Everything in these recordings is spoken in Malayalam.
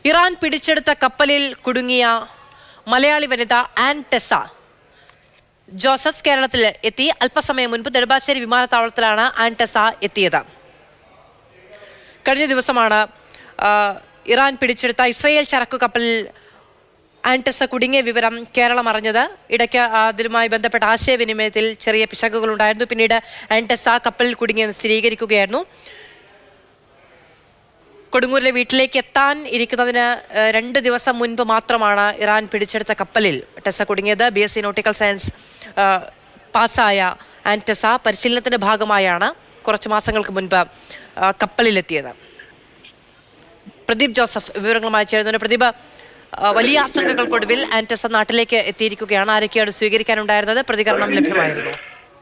ഇറാൻ പിടിച്ചെടുത്ത കപ്പലിൽ കുടുങ്ങിയ മലയാളി വനിത ആൻ ടെസ ജോസഫ് കേരളത്തിൽ എത്തി അല്പസമയം മുൻപ് നെടുമ്പാശ്ശേരി വിമാനത്താവളത്തിലാണ് ആൻ ടെസ എത്തിയത് കഴിഞ്ഞ ദിവസമാണ് ആ, ഇറാൻ പിടിച്ചെടുത്ത ഇസ്രയേൽ ചരക്കു കപ്പലിൽ ആൻറ്റസ കുടുങ്ങിയ വിവരം കേരളം അറിഞ്ഞത് ഇടയ്ക്ക് അതിലുമായി ബന്ധപ്പെട്ട ആശയവിനിമയത്തിൽ ചെറിയ പിശകുകൾ ഉണ്ടായിരുന്നു പിന്നീട് ആൻറ്റസ കപ്പലിൽ കുടുങ്ങിയെന്ന് സ്ഥിരീകരിക്കുകയായിരുന്നു കൊടുങ്ങൂരിലെ വീട്ടിലേക്ക് എത്താൻ ഇരിക്കുന്നതിന് ഏഹ്, രണ്ട് ദിവസം മുൻപ് മാത്രമാണ് ഇറാൻ പിടിച്ചെടുത്ത കപ്പലിൽ ടെസ കുടുങ്ങിയത് B S C nautical science ഏഹ്, പാസ്സായ ആൻറ്റസ പരിശീലനത്തിന്റെ ഭാഗമായാണ് കുറച്ച് മാസങ്ങൾക്ക് മുൻപ് ആ, കപ്പലിലെത്തിയത് പ്രദീപ് ജോസഫ് വിവരങ്ങളുമായി ചേരുന്നുണ്ട് പ്രദീപ് ആ, വലിയ ആശങ്കകൾക്കൊടുവിൽ ആൻറ്റസ നാട്ടിലേക്ക് എത്തിയിരിക്കുകയാണ് ആരൊക്കെയാണ് സ്വീകരിക്കാനുണ്ടായിരുന്നത് പ്രതികരണം ലഭ്യമായിരുന്നു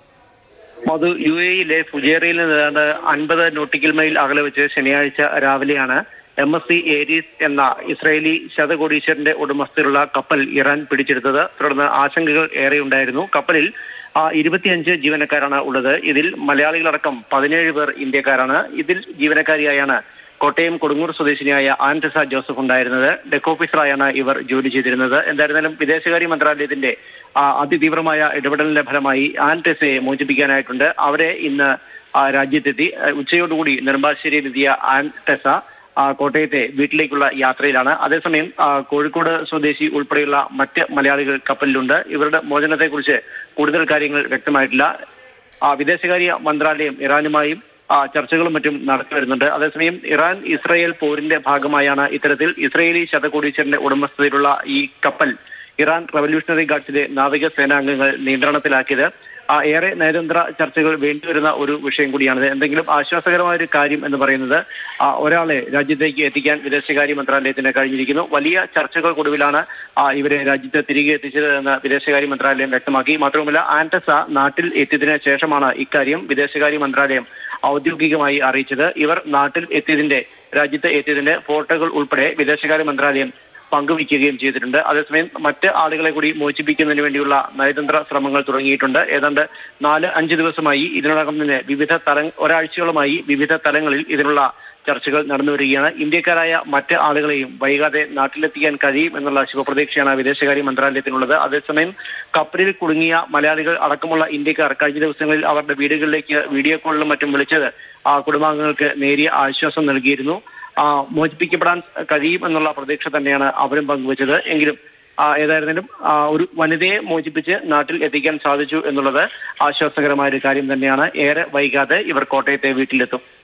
അത് യു എയിലെ ഫുജേറയിൽ നിന്ന് ഏതാണ്ട് അൻപത് നോട്ടിക്കൽ മൈൽ അകലെ വെച്ച് ശനിയാഴ്ച രാവിലെയാണ് എം എസ് സി ഏരീസ് എന്ന ഇസ്രയേലി ശതകോടീശ്വരന്റെ ഉടമസ്ഥയിലുള്ള കപ്പൽ ഇറാൻ പിടിച്ചെടുത്തത് തുടർന്ന് ആശങ്കകൾ ഏറെ ഉണ്ടായിരുന്നു കപ്പലിൽ ആ, ഇരുപത്തിയഞ്ച് ജീവനക്കാരാണ് ഉള്ളത് ഇതിൽ മലയാളികളടക്കം പതിനേഴ് പേർ ഇന്ത്യക്കാരാണ് ഇതിൽ ജീവനക്കാരിയായാണ് കോട്ടയം കൊടുങ്ങൂർ സ്വദേശിനിയായ ആൻറ്റസ ജോസഫ് ഉണ്ടായിരുന്നത് ഡെക്ക് ഓഫീസറായാണ് ഇവർ ജോലി ചെയ്തിരുന്നത് എന്തായിരുന്നാലും വിദേശകാര്യ മന്ത്രാലയത്തിന്റെ ആ, അതിതീവ്രമായ ഇടപെടലിന്റെ ഫലമായി ആൻറ്റസയെ മോചിപ്പിക്കാനായിട്ടുണ്ട് അവരെ ഇന്ന് ആ, രാജ്യത്തെത്തി ആ, ഉച്ചയോടുകൂടി നെടുമ്പാശ്ശേരിയിലെത്തിയ ആൻറ്റസ ആ, കോട്ടയത്തെ വീട്ടിലേക്കുള്ള യാത്രയിലാണ് അതേസമയം ആ, കോഴിക്കോട് സ്വദേശി ഉൾപ്പെടെയുള്ള മറ്റ് മലയാളികൾ കപ്പലിലുണ്ട് ഇവരുടെ മോചനത്തെക്കുറിച്ച് കൂടുതൽ കാര്യങ്ങൾ വ്യക്തമായിട്ടില്ല ആ, വിദേശകാര്യ മന്ത്രാലയം ഇറാനുമായും ആ, ചർച്ചകളും മറ്റും നടത്തി വരുന്നുണ്ട് അതേസമയം ഇറാൻ ഇസ്രായേൽ പോരിന്റെ ഭാഗമായാണ് ഇത്തരത്തിൽ ഇസ്രയേലി ശതകോടീശ്വരന്റെ ഉടമസ്ഥതയിലുള്ള ഈ കപ്പൽ ഇറാൻ റവല്യൂഷണറി ഗാർഡ്സിലെ നാവിക സേനാംഗങ്ങൾ നിയന്ത്രണത്തിലാക്കിയത് ആ, ഏറെ നയതന്ത്ര ചർച്ചകൾ വേണ്ടിവരുന്ന ഒരു വിഷയം കൂടിയാണിത് എന്തെങ്കിലും ആശ്വാസകരമായ ഒരു കാര്യം എന്ന് പറയുന്നത് ആ, ഒരാളെ രാജ്യത്തേക്ക് എത്തിക്കാൻ വിദേശകാര്യ മന്ത്രാലയത്തിന് കഴിഞ്ഞിരിക്കുന്നു വലിയ ചർച്ചകൾക്കൊടുവിലാണ് ആ, ഇവരെ രാജ്യത്ത് തിരികെ എത്തിച്ചത് എന്ന് വിദേശകാര്യ മന്ത്രാലയം വ്യക്തമാക്കി മാത്രവുമല്ല ആന്റസ നാട്ടിൽ എത്തിയതിനു ശേഷമാണ് ഇക്കാര്യം വിദേശകാര്യ മന്ത്രാലയം ഔദ്യോഗികമായി അറിയിച്ചത് ഇവർ നാട്ടിൽ എത്തിയതിന്റെ രാജ്യത്ത് എത്തിയതിന്റെ ഫോട്ടോകൾ ഉൾപ്പെടെ വിദേശകാര്യ മന്ത്രാലയം പങ്കുവയ്ക്കുകയും ചെയ്തിട്ടുണ്ട് അതേസമയം മറ്റ് ആളുകളെ കൂടി മോചിപ്പിക്കുന്നതിന് വേണ്ടിയുള്ള നയതന്ത്ര ശ്രമങ്ങൾ തുടങ്ങിയിട്ടുണ്ട് ഏതാണ്ട് നാല് അഞ്ച് ദിവസമായി ഇതിനോടകം തന്നെ വിവിധ തല ഒരാഴ്ചയോളമായി വിവിധ തലങ്ങളിൽ ഇതിനുള്ള ചർച്ചകൾ നടന്നു വരികയാണ് ഇന്ത്യക്കാരായ മറ്റ് ആളുകളെയും വൈകാതെ നാട്ടിലെത്തിക്കാൻ കഴിയും എന്നുള്ള ശുഭപ്രതീക്ഷയാണ് വിദേശകാര്യ മന്ത്രാലയത്തിനുള്ളത് അതേസമയം കപ്പലിൽ കുടുങ്ങിയ മലയാളികൾ അടക്കമുള്ള ഇന്ത്യക്കാർ കഴിഞ്ഞ ദിവസങ്ങളിൽ അവരുടെ വീടുകളിലേക്ക് വീഡിയോ കോളിലും മറ്റും വിളിച്ചത് ആ കുടുംബാംഗങ്ങൾക്ക് നേരിയ ആശ്വാസം നൽകിയിരുന്നു ആ മോചിപ്പിക്കപ്പെടാൻ കഴിയും എന്നുള്ള പ്രതീക്ഷ തന്നെയാണ് അവരും പങ്കുവച്ചത് എങ്കിലും ആ, ഏതായിരുന്നാലും ആ, ഒരു വനിതയെ മോചിപ്പിച്ച് നാട്ടിൽ എത്തിക്കാൻ സാധിച്ചു എന്നുള്ളത് ആശ്വാസകരമായ ഒരു കാര്യം തന്നെയാണ് ഏറെ വൈകാതെ ഇവർ കോട്ടയത്തെ വീട്ടിലെത്തും